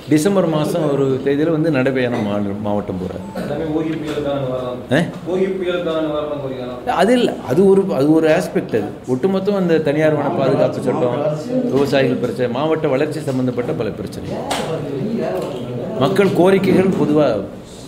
December மாதம் ஒரு தேதியில் வந்து நடைபயணம் மா மாவட்டம் போகிறார் எல்லாமே ஓகி புயலுக்கான நிவாரணம் ஆ ஓகி புயலுக்கான நிவாரணம் கோரிக்கலாம் அது இல்லை அது ஒரு அது ஒரு ஆஸ்பெக்ட் அது ஒட்டுமொத்தம் அந்த தனியார் வன பாதுகாப்பு சட்டம் விவசாயிகள் பிரச்சனை மாவட்ட வளர்ச்சி சம்பந்தப்பட்ட பல பிரச்சனை மக்கள் கோரிக்கைகள் பொதுவாக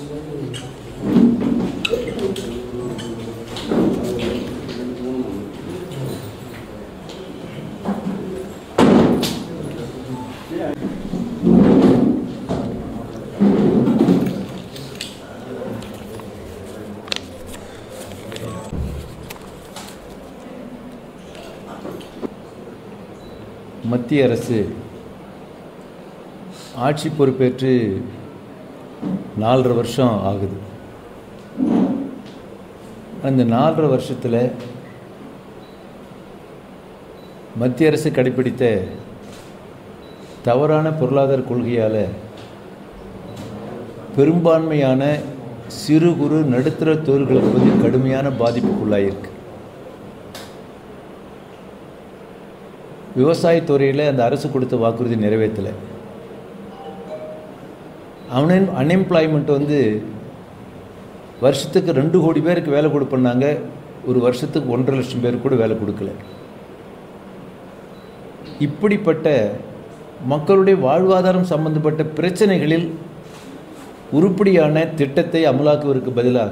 மத்திய அரசு ஆட்சி பொறுப்பேற்று நாலரை வருஷம் ஆகுது அந்த நாலரை வருஷத்தில் மத்திய அரசு கடைப்பிடித்த தவறான பொருளாதார கொள்கையால் பெரும்பான்மையான சிறு குறு நடுத்தர தொழில்களுக்கு வந்து கடுமையான பாதிப்புக்குள்ளாயிருக்கு விவசாயத்துறையில் அந்த அரசு கொடுத்த வாக்குறுதி நிறைவேற்றலை அன் அன்எம்ப்ளாய்மெண்ட் வந்து வருஷத்துக்கு ரெண்டு கோடி பேருக்கு வேலை கொடுப்பேன்னாங்க ஒரு வருஷத்துக்கு ஒன்றரை லட்சம் பேருக்கு கூட வேலை கொடுக்கல இப்படிப்பட்ட மக்களுடைய வாழ்வாதாரம் சம்பந்தப்பட்ட பிரச்சனைகளில் உருப்படியான திட்டத்தை அமலாக்குவதற்கு பதிலாக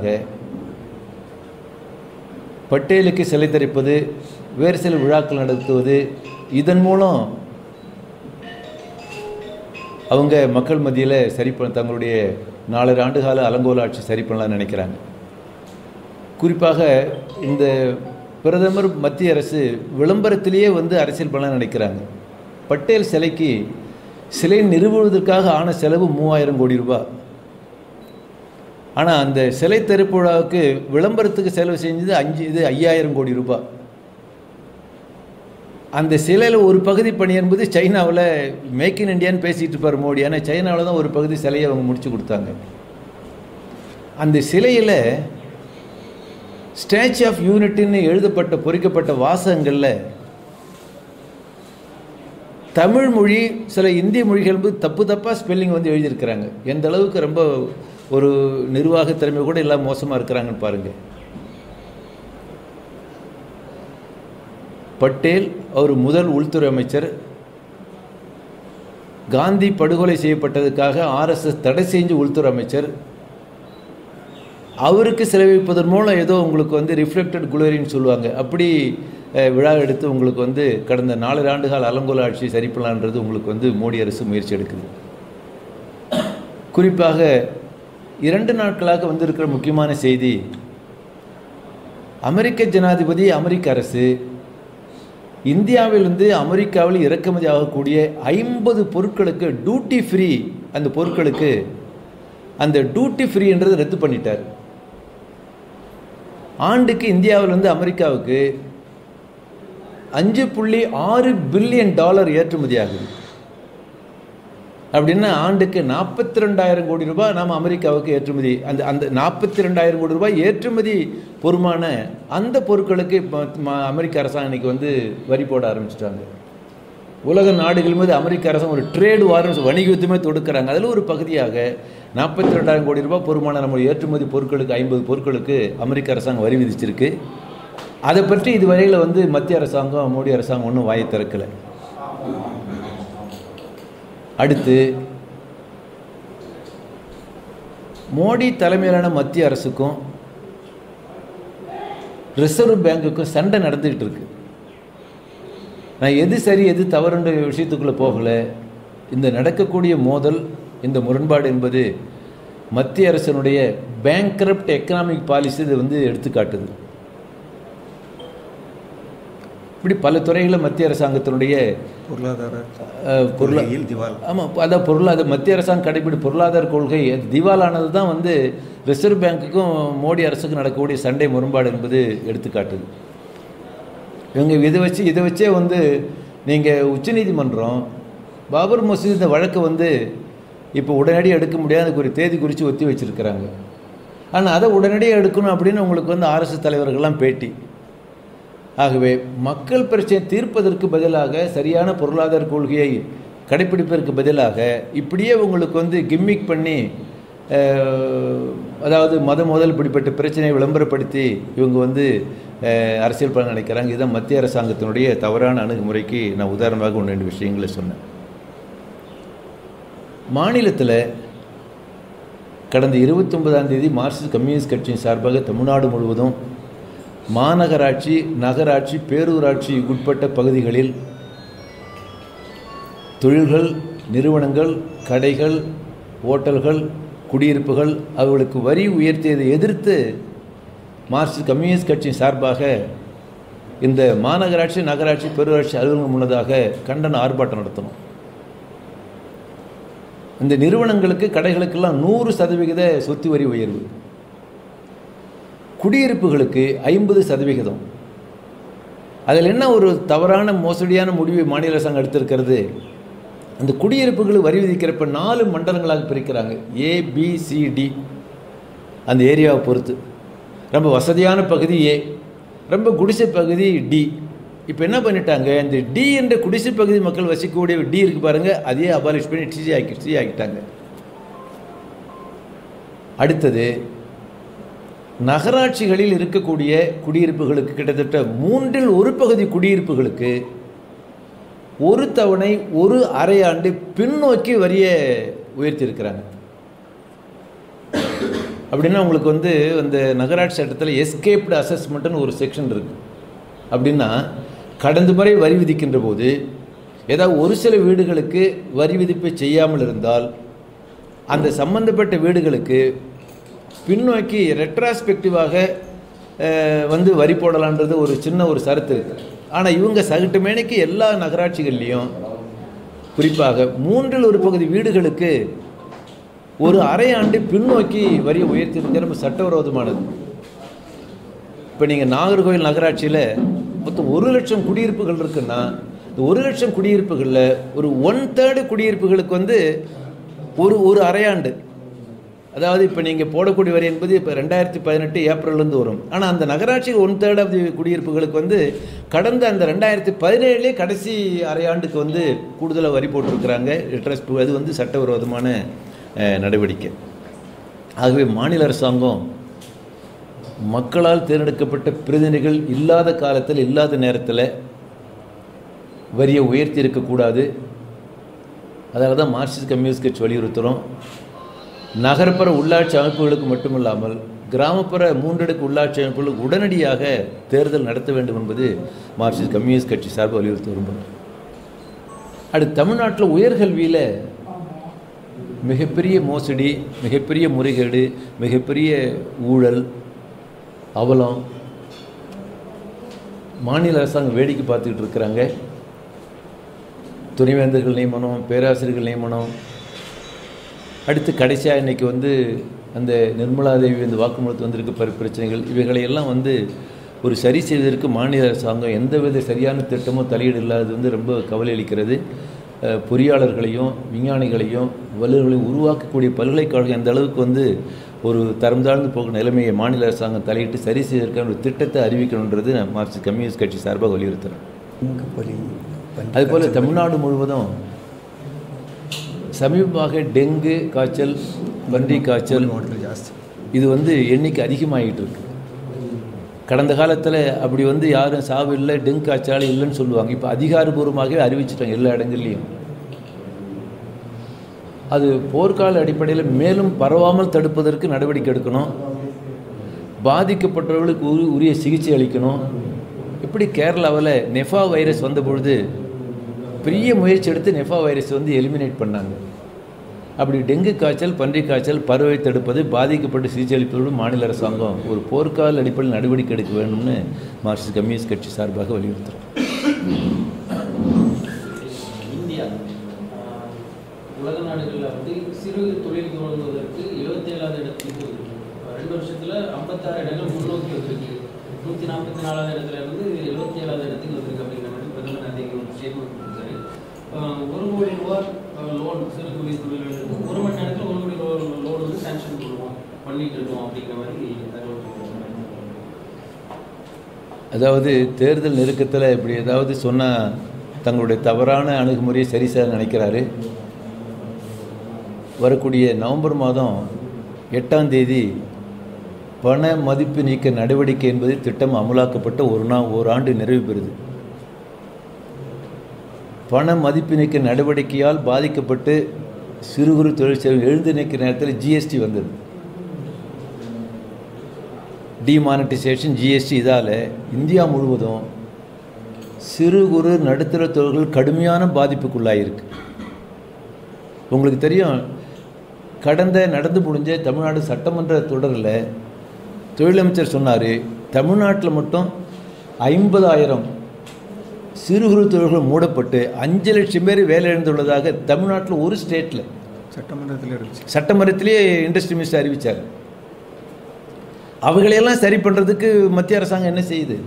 பட்டேலுக்கு சிலை தரிப்பது வேறு சில விழாக்கள் நடத்துவது இதன் மூலம் அவங்க மக்கள் மத்தியில் சரி பண்ண தங்களுடைய நாலரை ஆண்டுகால அலங்கோல ஆட்சி சரி பண்ணலாம்னு நினைக்கிறாங்க குறிப்பாக இந்த பிரதமர் மத்திய அரசு விளம்பரத்திலேயே வந்து அரசியல் பண்ணலாம்னு நினைக்கிறாங்க பட்டேல் சிலைக்கு சிலை நிறுவுவதற்காக ஆன செலவு மூவாயிரம் கோடி ரூபாய் ஆனால் அந்த சிலை திறப்பு விழாவுக்கு விளம்பரத்துக்கு செலவு செஞ்சது அஞ்சு இது ஐயாயிரம் கோடி ரூபாய் அந்த சிலையில் ஒரு பகுதி பணி என்பது சைனாவில் மேக் இன் இண்டியான்னு பேசிகிட்டு இருப்பார் மோடி ஆனால் சைனாவில் தான் ஒரு பகுதி சிலையை அவங்க முடிச்சு கொடுத்தாங்க அந்த சிலையில் ஸ்டாச்சு ஆஃப் யூனிட்டின்னு எழுதப்பட்ட பொறிக்கப்பட்ட வாசகங்களில் தமிழ் மொழி சில இந்திய மொழிகள் வந்து தப்பு தப்பாக ஸ்பெல்லிங் வந்து எழுதியிருக்கிறாங்க எந்த அளவுக்கு ரொம்ப ஒரு நிர்வாக திறமை கூட எல்லாம் மோசமாக இருக்கிறாங்கன்னு பாருங்கள் பட்டேல் அவர் முதல் உள்துறை அமைச்சர் காந்தி படுகொலை செய்யப்பட்டதுக்காக ஆர்எஸ்எஸ் தடை செஞ்சு உள்துறை அமைச்சர் அவருக்கு செலவழிப்பதன் மூலம் ஏதோ உங்களுக்கு வந்து ரிஃப்ளெக்டட் குளோரின்னு சொல்லுவாங்க அப்படி அஹ், விழா எடுத்து உங்களுக்கு வந்து கடந்த நாலு ஆண்டுகால அலங்கோல ஆட்சியை சரி பண்ணலான்றது உங்களுக்கு வந்து மோடி அரசு முயற்சி எடுக்குது குறிப்பாக இரண்டு நாட்களாக வந்திருக்கிற முக்கியமான செய்தி அமெரிக்க ஜனாதிபதி அமெரிக்க அரசு இந்தியாவிலிருந்து அமெரிக்காவில் இறக்குமதி ஆகக்கூடிய ஐம்பது பொருட்களுக்கு டியூட்டி ஃப்ரீ அந்த பொருட்களுக்கு அந்த டியூட்டி ஃப்ரீன்றதை ரத்து பண்ணிட்டார் ஆண்டுக்கு இந்தியாவிலிருந்து அமெரிக்காவுக்கு அஞ்சு புள்ளி ஆறு பில்லியன் டாலர் ஏற்றுமதி ஆகுது அப்படின்னா ஆண்டுக்கு நாற்பத்தி ரெண்டாயிரம் கோடி ரூபாய் நாம் அமெரிக்காவுக்கு ஏற்றுமதி அந்த அந்த நாற்பத்தி ரெண்டாயிரம் கோடி ரூபாய் ஏற்றுமதி பொறுமான அந்த பொருட்களுக்கு இப்போ ம- அமெரிக்க அரசாங்கம் இன்னைக்கு வந்து வரி போட ஆரம்பிச்சிட்டாங்க உலக நாடுகள் மீது அமெரிக்க அரசாங்கம் ஒரு ட்ரேடு வாரம் வணிக யுத்தமே தொடுக்கிறாங்க அதில் ஒரு பகுதியாக நாற்பத்தி ரெண்டாயிரம் கோடி ரூபாய் பொறுமான நம்ம ஏற்றுமதி பொருட்களுக்கு ஐம்பது பொருட்களுக்கு அமெரிக்க அரசாங்கம் வரி விதிச்சிருக்கு அதை பற்றி இதுவரையில் வந்து மத்திய அரசாங்கம் மோடி அரசாங்கம் ஒன்றும் வாயை திறக்கலை அடுத்து மோடி தலைமையிலான மத்திய அரசுக்கும் ரிசர்வ் பேங்குக்கும் சண்டை நடந்துக்கிட்டு இருக்கு நான் எது சரி எது தவறுன்ற விஷயத்துக்குள்ளே போகலை இந்த நடக்கக்கூடிய மோதல் இந்த முரண்பாடு என்பது மத்திய அரசினுடைய பேங்க்ரப்ட் எக்கனாமிக் பாலிசி இது வந்து எடுத்துக்காட்டுது இப்படி பல துறைகளில் மத்திய அரசாங்கத்தினுடைய பொருளாதார அஹ், பொருளா கொள்கையில் திவால் ஆமாம் அதான் பொருளாதார மத்திய அரசாங்கம் கடைபிடி பொருளாதார கொள்கை அது திவாலானது தான் வந்து ரிசர்வ் பேங்க்குக்கும் மோடி அரசுக்கும் நடக்கக்கூடிய சண்டை முரண்பாடு என்பது எடுத்துக்காட்டுது இவங்க இதை வச்சு இதை வச்சே வந்து நீங்கள் உச்சநீதிமன்றம் பாபர் மசூத் இந்த வழக்கை வந்து இப்போ உடனடியாக எடுக்க முடியாது அதுக்கு ஒரு தேதி குறித்து ஒத்தி வச்சிருக்கிறாங்க ஆனால் அதை உடனடியாக எடுக்கணும் அப்படின்னு உங்களுக்கு வந்து ஆர்எஸ்எஸ் தலைவர்கள்லாம் பேட்டி ஆகவே மக்கள் பிரச்சனை தீர்ப்பதற்கு பதிலாக சரியான பொருளாதார கொள்கையை கடைப்பிடிப்பதற்கு பதிலாக இப்படியே உங்களுக்கு வந்து கிம்மிக் பண்ணி அஹ், அதாவது மத முதல் இப்படிப்பட்ட பிரச்சனையை விளம்பரப்படுத்தி இவங்க வந்து அஹ், அரசியல் பண்ண நினைக்கிறாங்க இதுதான் மத்திய அரசாங்கத்தினுடைய தவறான அணுகுமுறைக்கு நான் உதாரணமாக ஒன்று ரெண்டு விஷயங்களை சொன்னேன் மாநிலத்தில் கடந்த இருபத்தொன்பதாம் தேதி மார்க்சிஸ்ட் கம்யூனிஸ்ட் கட்சியின் சார்பாக தமிழ்நாடு முழுவதும் மாநகராட்சி நகராட்சி பேரூராட்சி உட்பட்ட பகுதிகளில் தொழில்கள் நிறுவனங்கள் கடைகள் ஓட்டல்கள் குடியிருப்புகள் அவர்களுக்கு வரி உயர்த்தியதை எதிர்த்து மார்க்சிஸ்ட் கம்யூனிஸ்ட் கட்சியின் சார்பாக இந்த மாநகராட்சி நகராட்சி பேரூராட்சி அலுவலகம் முன்னதாக கண்டன ஆர்ப்பாட்டம் நடத்தணும் இந்த நிறுவனங்களுக்கு கடைகளுக்கெல்லாம் நூறு சதவிகித சொத்து வரி உயர்வு குடியிருப்புகளுக்கு ஐம்பது சதவிகிதம் அதில் என்ன ஒரு தவறான மோசடியான முடிவை மாநில அரசாங்கம் எடுத்திருக்கிறது அந்த குடியிருப்புகளுக்கு வரி விதிக்கிறப்ப நாலு மண்டலங்களாக பிரிக்கிறாங்க ஏ பி சி டி அந்த ஏரியாவை பொறுத்து ரொம்ப வசதியான பகுதி ஏ ரொம்ப குடிசை பகுதி டி இப்போ என்ன பண்ணிட்டாங்க இந்த டி என்ற குடிசை பகுதி மக்கள் வசிக்கக்கூடிய டி இருக்கு பாருங்க அதையே அபாலிஷ் பண்ணி டி ஆக்கி டி ஆக்கிட்டாங்க அடுத்தது நகராட்சிகளில் இருக்கக்கூடிய குடியிருப்புகளுக்கு கிட்டத்தட்ட மூன்றில் ஒரு பகுதி குடியிருப்புகளுக்கு ஒரு தவணை ஒரு அரையாண்டு பின்னோக்கி வரியை உயர்த்தியிருக்கிறாங்க அப்படின்னா உங்களுக்கு வந்து அந்த நகராட்சி சட்டத்தில் எஸ்கேப்டு அசஸ்மெண்ட்னு ஒரு செக்ஷன் இருக்கு அப்படின்னா கடந்த முறை வரி விதிக்கின்ற போது ஏதாவது ஒரு சில வீடுகளுக்கு வரி விதிப்பை செய்யாமல் இருந்தால் அந்த சம்பந்தப்பட்ட வீடுகளுக்கு பின்னோக்கி ரெட்ராஸ்பெக்டிவாக வந்து வரி போடலான்றது ஒரு சின்ன ஒரு சரத்து இருக்கு ஆனால் இவங்க சகட்டு மேனைக்கு எல்லா நகராட்சிகள்லேயும் குறிப்பாக மூன்றில் ஒரு பகுதி வீடுகளுக்கு ஒரு அரை ஆண்டு பின்னோக்கி வரியை உயர்த்தியிருக்க ரொம்ப சட்டவிரோதமானது இப்போ நீங்கள் நாகர்கோவில் நகராட்சியில் மொத்தம் ஒரு லட்சம் குடியிருப்புகள் இருக்குன்னா இந்த ஒரு லட்சம் குடியிருப்புகளில் ஒரு ஒன் தேர்டு குடியிருப்புகளுக்கு வந்து ஒரு ஒரு அரையாண்டு அதாவது இப்போ நீங்கள் போடக்கூடிய வரி என்பது இப்போ ரெண்டாயிரத்தி பதினெட்டு ஏப்ரல்லேருந்து வரும் ஆனால் அந்த நகராட்சி ஒன் தேர்ட் ஆஃப் தி குடியிருப்புகளுக்கு வந்து கடந்த அந்த ரெண்டாயிரத்தி பதினேழுலேயே கடைசி அரையாண்டுக்கு வந்து கூடுதலாக வரி போட்டிருக்கிறாங்க இன்ட்ரெஸ்ட் அது வந்து சட்டவிரோதமான அஹ், நடவடிக்கை ஆகவே மாநில அரசாங்கம் மக்களால் தேர்ந்தெடுக்கப்பட்ட பிரதிநிதிகள் இல்லாத காலத்தில் இல்லாத நேரத்தில் வரியை உயர்த்தி இருக்கக்கூடாது அதனால தான் மார்க்சிஸ்ட் கம்யூனிஸ்ட் கட்சி வலியுறுத்துகிறோம் நகர்ப்புற உள்ளாட்சி அமைப்புகளுக்கு மட்டுமில்லாமல் கிராமப்புற மூன்றடுக்கு உள்ளாட்சி அமைப்புகளுக்கு உடனடியாக தேர்தல் நடத்த வேண்டும் என்பது மார்க்சிஸ்ட் கம்யூனிஸ்ட் கட்சி சார்பு வலியுறுத்தி விரும்புகிறோம் அடுத்து தமிழ்நாட்டில் உயர்கல்வியில் மிகப்பெரிய மோசடி மிகப்பெரிய முறைகேடு மிகப்பெரிய ஊழல் அவலம் மாநில அரசாங்கம் வேடிக்கை பார்த்துக்கிட்டு இருக்கிறாங்க துணைவேந்தர்கள் நியமனம் பேராசிரியர்கள் நியமனம் அடுத்து கடைசியாக இன்னைக்கு வந்து அந்த நிர்மலா தேவி அந்த வாக்குமூலத்தில் வந்திருக்க பிற பிரச்சனைகள் இவைகளை எல்லாம் வந்து ஒரு சரி செய்வதற்கு மாநில அரசாங்கம் எந்தவித சரியான திட்டமோ தலையீடு இல்லாதது வந்து ரொம்ப கவலை அளிக்கிறது அஹ், பொறியாளர்களையும் விஞ்ஞானிகளையும் வல்லுநர்களையும் உருவாக்கக்கூடிய பல்கலைக்கழகம் எந்த அளவுக்கு வந்து ஒரு தரம் தாழ்ந்து போகிற நிலைமையை மாநில அரசாங்கம் தலையிட்டு சரி செய்வதற்கான ஒரு திட்டத்தை அறிவிக்கணுன்றது நான் மார்க்சிஸ்ட் கம்யூனிஸ்ட் கட்சி சார்பாக வலியுறுத்துகிறேன் அதுபோல் தமிழ்நாடு முழுவதும் சமீபமாக டெங்கு காய்ச்சல் பன்றி காய்ச்சல் இது வந்து எண்ணிக்கை அதிகமாகிட்டு இருக்கு கடந்த காலத்தில் அப்படி வந்து யாரும் சாவு இல்லை டெங்கு காய்ச்சல் இல்லைன்னு சொல்லுவாங்க இப்போ அதிகாரபூர்வமாகவே அறிவிச்சிட்டாங்க எல்லா இடங்கள்லையும் அது போர்க்கால அடிப்படையில் மேலும் பரவாமல் தடுப்பதற்கு நடவடிக்கை எடுக்கணும் பாதிக்கப்பட்டவர்களுக்கு உரி- உரிய சிகிச்சை அளிக்கணும் இப்படி கேரளாவில் நெஃபா வைரஸ் வந்த பொழுது பெரிய முயற்சி எடுத்து நெஃபா வைரஸ் வந்து எலிமினேட் பண்ணாங்க அப்படி டெங்கு காய்ச்சல் பன்றி காய்ச்சல் பறவை தடுப்பது பாதிக்கப்பட்டு சிகிச்சை அளிப்பதோடு மாநில அரசாங்கம் ஒரு போர்க்கால அடிப்படையில் நடவடிக்கை எடுக்க வேண்டும்னு மார்க்சிஸ்ட் கம்யூனிஸ்ட் கட்சி சார்பாக வலியுறுத்துறோம் இந்தியா ஆஹ், உலக நாடுகளில் வந்து சிறு தொழில் தொடங்குவதற்கு எழுபத்தேழாவது இடத்துக்கு இருக்கு. இப்ப ரெண்டு வருஷத்துல ஐம்பத்தாறு இடங்கள் முன்னோக்கி வந்திருக்கு நூற்றி நாற்பத்தி நாலாவது இடத்துல இருந்து எழுபத்தி ஏழாவது இடத்துக்கு வந்திருக்கு அப்படிங்கிற மாதிரி பிரதமர் அன்றைக்கு ஒரு ஸ்டேட்மெண்ட் கொடுத்தாரு ஆஹ், ஒரு கோடி ரூபாய் லோன் சிறு தொழில் தொழில்களுக்கு ஒரு மணி நேரத்தில் ஒரு கோடி லோன் வந்து சாங்ஷன் பண்ணுவோம் பண்ணிட்டு இருக்கோம் அப்படிங்கிற மாதிரி தகவல் கொடுத்தாரு. அதாவது தேர்தல் நெருக்கத்தில் இப்படி ஏதாவது சொன்னால் தங்களுடைய தவறான அணுகுமுறையை சரி செய்ய நினைக்கிறாரு வரக்கூடிய நவம்பர் மாதம் எட்டாம் தேதி பண மதிப்பு நீக்க நடவடிக்கை என்பது திட்டம் அமலாக்கப்பட்ட ஒரு நாள் ஓராண்டு நிறைவு பெறுது பண மதிப்பு நீக்க நடவடிக்கையால் பாதிக்கப்பட்டு சிறு குறு தொழிற்சேவை எழுந்து நிற்கிற நேரத்தில் ஜிஎஸ்டி வந்தது டிமானிட்டைசேஷன் ஜிஎஸ்டி இதால் இந்தியா முழுவதும் சிறு குறு நடுத்தர தொழில்கள் கடுமையான பாதிப்புக்குள்ளாயிருக்கு உங்களுக்கு தெரியும் கடந்த நடந்து முடிஞ்ச தமிழ்நாடு சட்டமன்ற தொடரில் தொழிலமைச்சர் சொன்னார் தமிழ்நாட்டில் மட்டும் ஐம்பதாயிரம் சிறு குறு தொழில்கள் மூடப்பட்டு அஞ்சு லட்சம் பேர் வேலை இழந்துள்ளதாக தமிழ்நாட்டில் ஒரு ஸ்டேட்டில் சட்டமன்றத்தில் இருந்துச்சு சட்டமன்றத்திலேயே இண்டஸ்ட்ரி மினிஸ்டர் அறிவித்தார் அவங்களையெல்லாம் சரி பண்ணுறதுக்கு மத்திய அரசாங்கம் என்ன செய்யுது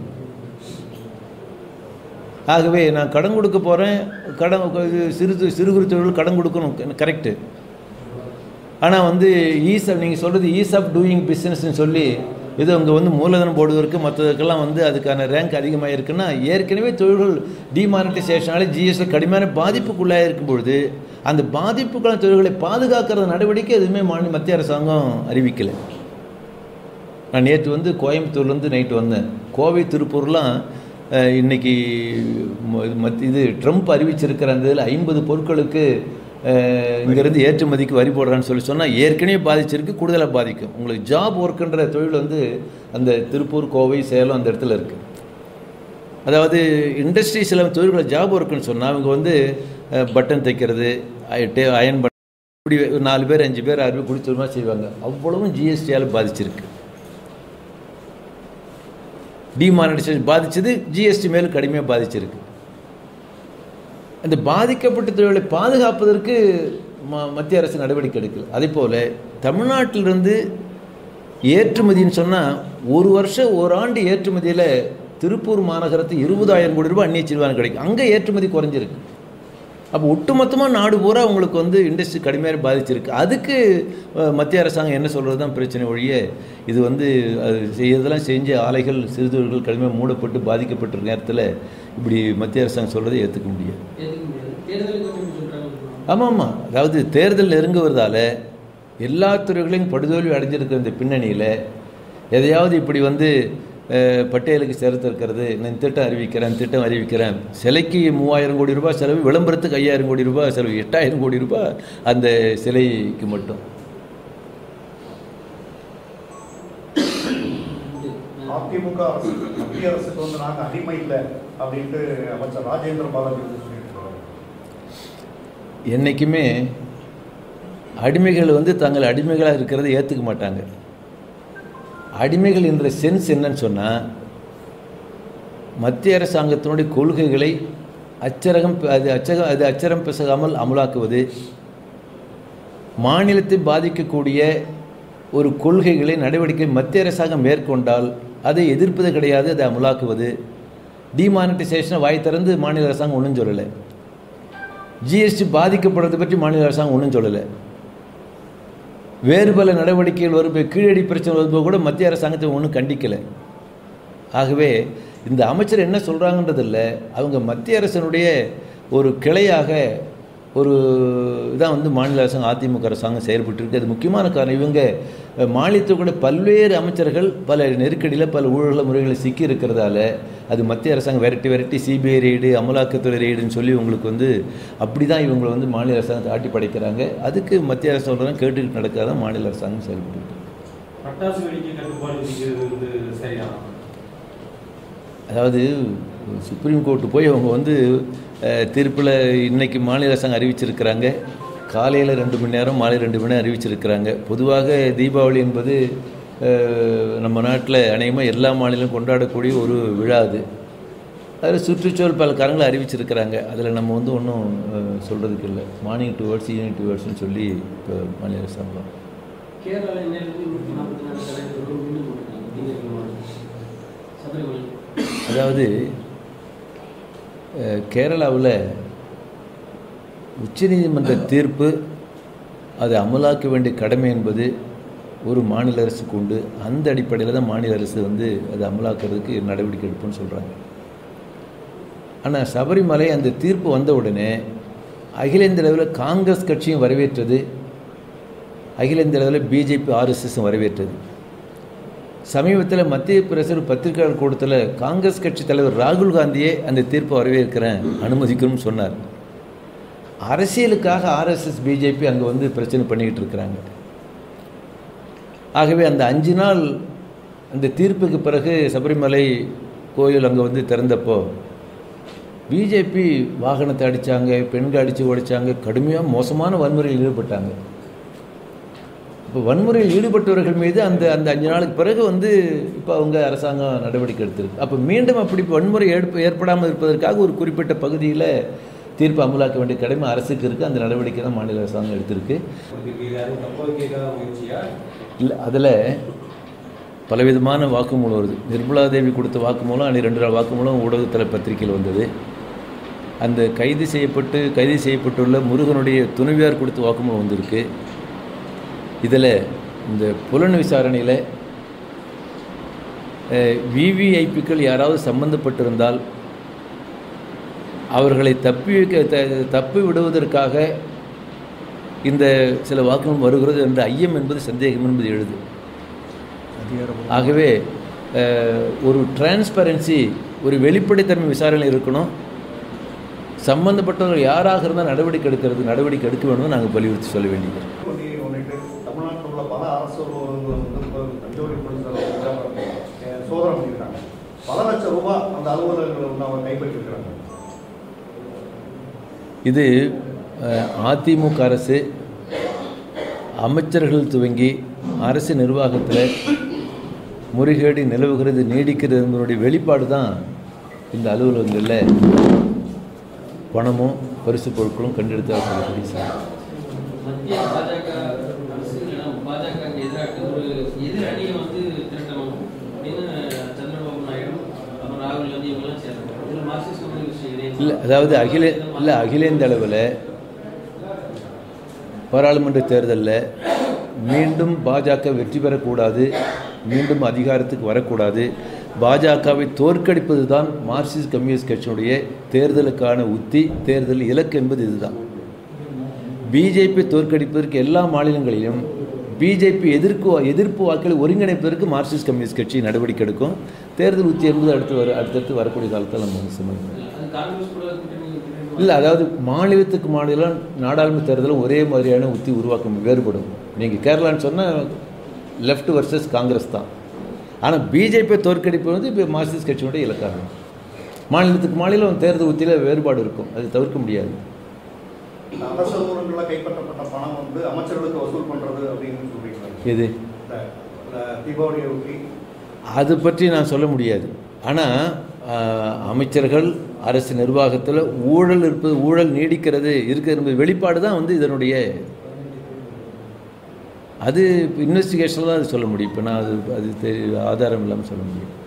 ஆகவே நான் கடன் கொடுக்க போகிறேன் கடன் இது சிறு தொ- சிறு குறு தொழில் கடன் கொடுக்கணும் கரெக்டு ஆனால் வந்து ஈஸ் நீங்கள் சொல்கிறது ஈஸ் ஆஃப் டூயிங் பிஸ்னஸ்னு சொல்லி இது அங்கே வந்து மூலதனம் போடுவதற்கு மற்றதுக்கெல்லாம் வந்து அதுக்கான ரேங்க் அதிகமாக இருக்குன்னா ஏற்கனவே தொழில்கள் டிமானிட்டைசேஷனால ஜிஎஸ்டி கடுமையான பாதிப்புக்குள்ளாக இருக்கும் பொழுது அந்த பாதிப்புக்கான தொழில்களை பாதுகாக்கிற நடவடிக்கை எதுவுமே மாநில மத்திய அரசாங்கம் அறிவிக்கலை நான் நேற்று வந்து கோயம்புத்தூர்லேருந்து நைட்டு வந்தேன் கோவை திருப்பூர்லாம் அஹ், இன்னைக்கு ம- இது மத்- இது ட்ரம்ப் அறிவிச்சிருக்கிற அந்த இதில் ஐம்பது பொருட்களுக்கு அஹ், இங்கேருந்து ஏற்றுமதிக்கு வரி போடுறான்னு சொல்லி சொன்னால் ஏற்கனவே பாதிச்சிருக்கு கூடுதலாக பாதிக்கும் உங்களுக்கு ஜாப் ஒர்க்குன்ற தொழில் வந்து அந்த திருப்பூர் கோவை சேலம் அந்த இடத்துல இருக்குது அதாவது இண்டஸ்ட்ரீஸில் தொழில்களை ஜாப் ஒர்க்குன்னு சொன்னால் அவங்க வந்து பட்டன் தைக்கிறது அயன் பண்ண இப்படி ஒரு நாலு பேர் அஞ்சு பேர் ஆறு பேர் குடித்தோமா செய்வாங்க அவ்வளவும் ஜிஎஸ்டியால் பாதிச்சிருக்கு டிமானிட்டைசேஷன் பாதிச்சது ஜிஎஸ்டி மேலும் கடுமையாக பாதிச்சிருக்கு அந்த பாதிக்கப்பட்ட தொழிலை பாதுகாப்பதற்கு ம மத்திய அரசு நடவடிக்கை எடுக்கல அதே போல் தமிழ்நாட்டிலிருந்து ஏற்றுமதின்னு சொன்னால் ஒரு வருஷம் ஓராண்டு ஏற்றுமதியில் திருப்பூர் மாநகரத்து இருபதாயிரம் கோடி ரூபாய் அந்நிய செல்வான் கிடைக்கும் அங்கே ஏற்றுமதி குறைஞ்சிருக்கு அப்போ ஒட்டுமொத்தமாக நாடு பூரா உங்களுக்கு வந்து இண்டஸ்ட்ரி கடுமையாக பாதிச்சிருக்கு அதுக்கு அஹ், மத்திய அரசாங்கம் என்ன சொல்கிறது தான் பிரச்சனை ஒழிய இது வந்து அது செய்யறதெல்லாம் செஞ்ச ஆலைகள் சிறுதொழில்கள் கடுமையாக மூடப்பட்டு பாதிக்கப்பட்ட நேரத்தில் இப்படி மத்திய அரசாங்கம் சொல்கிறதை ஏற்றுக்க முடியாது ஏத்துக்க முடியாது தேர்தலுக்கு வந்து சொல்றாங்க ஆமாம் ஆமாம் அதாவது தேர்தல் நெருங்குவதால எல்லா துறைகளையும் படுதோல்வி அடைஞ்சிருக்கிற இந்த பின்னணியில் எதையாவது இப்படி வந்து அஹ், பட்டியலுக்கு சேர்த்திருக்கிறது நான் திட்டம் அறிவிக்கிறேன் திட்டம் அறிவிக்கிறேன் சிலைக்கு மூவாயிரம் கோடி ரூபாய் செலவு விளம்பரத்துக்கு ஐயாயிரம் கோடி ரூபாய் செலவு எட்டாயிரம் கோடி ரூபாய் அந்த சிலைக்கு மட்டும் அதிமுக அரசு மத்திய அரசுக்கு வந்து நாங்க அடிமை இல்லை அப்படின்ட்டு அமைச்சர் ராஜேந்திர பாலாஜி வந்து சொல்லிட்டு இருக்காரு. என்றைக்குமே அடிமைகள் வந்து தங்கள் அடிமைகளாக இருக்கிறத ஏற்றுக்க மாட்டாங்க அடிமைகள் என்ற சென்ஸ் என்னன்னு சொன்னால் மத்திய அரசாங்கத்தினுடைய கொள்கைகளை அச்சரகம் அது அச்சகம் அது அச்சரம் பிசகாமல் அமலாக்குவது மாநிலத்தை பாதிக்கக்கூடிய ஒரு கொள்கைகளை நடவடிக்கை மத்திய அரசாங்கம் மேற்கொண்டால் அதை எதிர்ப்பது கிடையாது அதை அமலாக்குவது டிமானிட்டைசேஷனை வாய் திறந்து மாநில அரசாங்கம் ஒன்றும் சொல்லலை ஜிஎஸ்டி பாதிக்கப்படுறதை பற்றி மாநில அரசாங்கம் ஒன்றும் சொல்லலை வேறு பல நடவடிக்கைகள் வரும் கீழடி பிரச்சனை வரும்போது கூட மத்திய அரசாங்கத்தை ஒன்றும் கண்டிக்கலை ஆகவே இந்த அமைச்சர் என்ன சொல்கிறாங்கன்றதில்ல அவங்க மத்திய அரசனுடைய ஒரு கிளையாக ஒரு இதான் வந்து மாநில அரசாங்கம் அதிமுக அரசாங்கம் செயல்பட்டு இருக்கு அது முக்கியமான காரணம் இவங்க அஹ், மாநிலத்துக்கூட பல்வேறு அமைச்சர்கள் பல நெருக்கடியில் பல ஊழல் முறைகளை சிக்கி இருக்கிறதால அது மத்திய அரசாங்கம் விரட்டி விரட்டி சிபிஐ ரெய்டு அமலாக்கத்துறை ரெய்டுன்னு சொல்லி உங்களுக்கு வந்து அப்படி தான் இவங்களை வந்து மாநில அரசாங்கத்தை ஆட்டி படைக்கிறாங்க அதுக்கு மத்திய அரசு சொல்கிறதான் கேட்டுக்கிட்டு நடக்காதான் மாநில அரசாங்கம் செயல்பட்டு பட்டாசு வெடிக்கை கட்டுப்பாடு விதிக்கிறது வந்து சரிதான் அதாவது சுப்ரீம் கோர்ட்டு போய் அவங்க வந்து தீர்ப்பில் இன்னைக்கு மாநில அரசாங்கம் அறிவிச்சிருக்கிறாங்க காலையில் ரெண்டு மணி நேரம் மாலை ரெண்டு மணி நேரம் அறிவிச்சிருக்கிறாங்க பொதுவாக தீபாவளி என்பது அஹ், நம்ம நாட்டில் அநேகமாக எல்லா மாநிலம் கொண்டாடக்கூடிய ஒரு விழா அது அதில் சுற்றுச்சூழல் பல காரங்களை அறிவிச்சிருக்கிறாங்க அதில் நம்ம வந்து ஒன்றும் சொல்கிறதுக்கு இல்லை morning two hours evening two ஹவர்ஸ்னு சொல்லி இப்போ மாநில அரசாங்கம் கேரளாவில் இன்னைக்கு நூற்றி நாற்பத்தி நாலு தலைவர்கள் மீண்டும் போட்டிருக்காங்க நீதிமன்ற மாவட்டம் சபரிமலை அதாவது கேரளாவில் உச்சநீதிமன்ற தீர்ப்பு அதை அமலாக்க வேண்டிய கடமை என்பது ஒரு மாநில அரசுக்கு உண்டு அந்த அடிப்படையில் தான் மாநில அரசு வந்து அதை அமலாக்கிறதுக்கு நடவடிக்கை எடுப்புன்னு சொல்கிறாங்க ஆனால் சபரிமலை அந்த தீர்ப்பு வந்த உடனே அகில இந்திய அளவில் காங்கிரஸ் கட்சியும் வரவேற்றது அகில இந்திய அளவில் பிஜேபி ஆர்எஸ்எஸும் வரவேற்றது சமீபத்தில் மத்திய பிரதேச பத்திரிகையாளர் கூட்டத்தில் காங்கிரஸ் கட்சி தலைவர் ராகுல் காந்தியே அந்த தீர்ப்பை வரவேற்கிறேன் அனுமதிக்கணும்னு சொன்னார் அரசியலுக்காக ஆர்எஸ்எஸ் பிஜேபி அங்கே வந்து பிரச்சனை பண்ணிக்கிட்டு இருக்கிறாங்க ஆகவே அந்த அஞ்சு நாள் அந்த தீர்ப்புக்கு பிறகு சபரிமலை கோயில் அங்கே வந்து திறந்தப்போ பிஜேபி வாகனத்தை அடித்தாங்க பெண்கள் அடித்து உடைச்சாங்க கடுமையாக மோசமான வன்முறையில் ஈடுபட்டாங்க இப்போ வன்முறையில் ஈடுபட்டவர்கள் மீது அந்த அந்த அஞ்சு நாளுக்கு பிறகு வந்து இப்போ அவங்க அரசாங்கம் நடவடிக்கை எடுத்திருக்கு அப்போ மீண்டும் அப்படி வன்முறை ஏற்ப ஏற்படாமல் இருப்பதற்காக ஒரு குறிப்பிட்ட பகுதியில் தீர்ப்பு அமலாக்க வேண்டிய கடமை அரசுக்கு இருக்குது அந்த நடவடிக்கை தான் மாநில அரசாங்கம் எடுத்திருக்கு இதுக்கு இது யாரும் தப்ப வைக்கிறதா முயற்சியா இல்லை அதில் பலவிதமான வாக்குமூலம் வருது நிர்மலா தேவி கொடுத்த வாக்குமூலம் அன்றைக்கி ரெண்டு நாள் வாக்குமூலம் ஊடகத்தில் பத்திரிகையில் வந்தது அந்த கைது செய்யப்பட்டு கைது செய்யப்பட்டுள்ள முருகனுடைய துணைவியார் கொடுத்த வாக்குமூலம் வந்திருக்கு இதில் இந்த புலன் விசாரணையில் விவிஐபிக்கள் யாராவது சம்பந்தப்பட்டிருந்தால் அவர்களை தப்பி வைக்க த- தப்பி விடுவதற்காக இந்த சில வாக்குமூலம் வருகிறது என்ற ஐயம் என்பது சந்தேகம் என்பது எழுது அதிகாரப்பூர்வ ஆகவே அஹ், ஒரு டிரான்ஸ்பரன்சி ஒரு வெளிப்படைத்தன்மை விசாரணை இருக்கணும் சம்பந்தப்பட்டவர்கள் யாராக இருந்தால் நடவடிக்கை எடுக்கிறது நடவடிக்கை எடுக்க வேண்டும் நாங்கள் வலியுறுத்தி சொல்ல வேண்டியது பண்டிகை முன்னிட்டு தமிழ்நாட்டில் உள்ள பல அரசு அலுவலகங்கள் வந்து இப்போ தஞ்சாவூர் போலீசார் அஹ், சோதனை பண்ணியிருக்காங்க பல லட்சம் ரூபாய் அந்த அலுவலகங்களை வந்து அவங்க கைப்பற்றிருக்கிறாங்க இது அஹ், அதிமுக அரசு அமைச்சர்கள் துவங்கி அரசு நிர்வாகத்தில் முறைகேடு நிலவுகிறது நீடிக்கிறது என்பதனுடைய வெளிப்பாடு தான் இந்த அலுவலகங்களில் பணமும் பரிசு பொருட்களும் கண்டெடுத்தால் சொல்லக்கூடிய சார் மத்திய பாஜக அரசு இல்லைன்னா பாஜகவுக்கு எதிராக ஒரு எதிர் அணியை வந்து திரட்டணும் அப்படின்னு சந்திரபாபு நாயுடு அப்புறம் ராகுல் காந்தி இவங்கெல்லாம் சேர்றாங்க இதில் மார்க்சிஸ்ட் கம்யூனிஸ்ட் இணையம் இல்லை அதாவது அகில இல்லை அகில இந்திய அளவில் பாராளுமன்ற தேர்தலில் மீண்டும் பாஜக வெற்றி பெறக்கூடாது மீண்டும் அதிகாரத்துக்கு வரக்கூடாது பாஜகவை தோற்கடிப்பது தான் மார்க்சிஸ்ட் கம்யூனிஸ்ட் கட்சியினுடைய தேர்தலுக்கான உத்தி தேர்தல் இலக்கு என்பது இதுதான் பிஜேபி தோற்கடிப்பதற்கு எல்லா மாநிலங்களிலும் பிஜேபி எதிர்ப்பு எதிர்ப்பு வாக்களை ஒருங்கிணைப்பதற்கு மார்க்சிஸ்ட் கம்யூனிஸ்ட் கட்சி நடவடிக்கை எடுக்கும் தேர்தல் உத்தி என்பது அடுத்து வர அடுத்தடுத்து வரக்கூடிய காலத்தில் நம்ம வந்து சமாளிக்கணும் அது காங்கிரஸ் கூட கூட்டணி கூட்டணி இல்லை அதாவது மாநிலத்துக்கு மாநிலம் நாடாளுமன்ற தேர்தலும் ஒரே மாதிரியான உத்தி உருவாக்கம் வேறுபடும் நீங்கள் கேரளான்னு சொன்னால் லெஃப்ட் வர்சஸ் காங்கிரஸ் தான் ஆனால் பிஜேபி தோற்கடிப்பு வந்து இப்போ மார்க்சிஸ்ட் கட்சியினுடைய இலக்காகும் மாநிலத்துக்கு மாநிலம் தேர்தல் உத்தியில் வேறுபாடு இருக்கும் அது தவிர்க்க முடியாது இந்த அரசு அலுவலகங்களில் கைப்பற்றப்பட்ட பணம் வந்து அமைச்சர்களுக்கு வசூல் பண்ணுறது அப்படின்னு சொல்றீங்களா எது இந்த இந்த தீபாவளியை ஒட்டி அது பற்றி நான் சொல்ல முடியாது ஆனால் அமைச்சர்கள் அரசு நிர்வாகத்தில் ஊழல் இருப்பது ஊழல் நீடிக்கிறது இருக்கிறது என்பது வெளிப்பாடு தான் வந்து இதனுடைய அது இன்வெஸ்டிகேஷனில் தான் அது சொல்ல முடியும் இப்போ நான் அது அது தெரி ஆதாரம் இல்லாமல் சொல்ல முடியும்